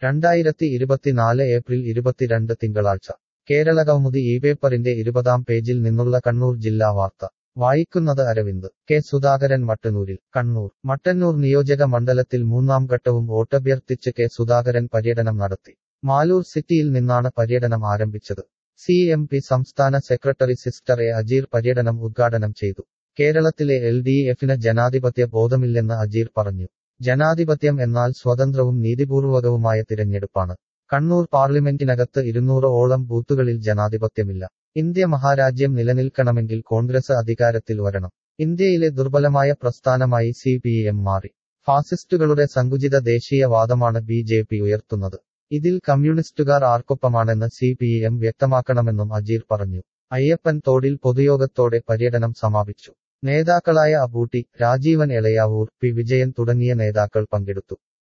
രണ്ടായിരത്തി ഇരുപത്തിനാല് ഏപ്രിൽ ഇരുപത്തിരണ്ട് തിങ്കളാഴ്ച കേരളകൗമുദി ഈ പേപ്പറിന്റെ ഇരുപതാം പേജിൽ നിന്നുള്ള കണ്ണൂർ ജില്ലാ വാർത്ത വായിക്കുന്നത് അരവിന്ദ് കെ സുധാകരൻ മട്ടന്നൂരിൽ കണ്ണൂർ മട്ടന്നൂർ നിയോജക മണ്ഡലത്തിൽ മൂന്നാം ഘട്ടവും വോട്ടഭ്യർത്ഥിച്ച് കെ സുധാകരൻ പര്യടനം നടത്തി മാലൂർ സിറ്റിയിൽ നിന്നാണ് പര്യടനം ആരംഭിച്ചത് സി എം പി സംസ്ഥാന സെക്രട്ടറി സിസ്റ്റർ എ അജീർ പര്യടനം ഉദ്ഘാടനം ചെയ്തു കേരളത്തിലെ എൽ ഡി എഫിന് ജനാധിപത്യ ബോധമില്ലെന്ന് അജീർ പറഞ്ഞു ജനാധിപത്യം എന്നാൽ സ്വതന്ത്രവും നീതിപൂർവകവുമായ തിരഞ്ഞെടുപ്പാണ് കണ്ണൂർ പാർലമെന്റിനകത്ത് ഇരുന്നൂറ് ഓളം ബൂത്തുകളിൽ ജനാധിപത്യമില്ല ഇന്ത്യ മഹാരാജ്യം നിലനിൽക്കണമെങ്കിൽ കോൺഗ്രസ് അധികാരത്തിൽ വരണം ഇന്ത്യയിലെ ദുർബലമായ പ്രസ്ഥാനമായി സി പി എം മാറി ഫാസിസ്റ്റുകളുടെ സങ്കുചിത ദേശീയവാദമാണ് ബി ജെ പി ഉയർത്തുന്നത് ഇതിൽ കമ്മ്യൂണിസ്റ്റുകാർ ആർക്കൊപ്പമാണെന്ന് സി പി എം വ്യക്തമാക്കണമെന്നും അജീർ പറഞ്ഞു അയ്യപ്പൻ തോടിൽ പൊതുയോഗത്തോടെ പര്യടനം സമാപിച്ചു നേതാക്കളായ അബൂട്ടി രാജീവൻ എളയാവൂർ പി വിജയൻ തുടങ്ങിയ നേതാക്കൾ പങ്കെടുത്തു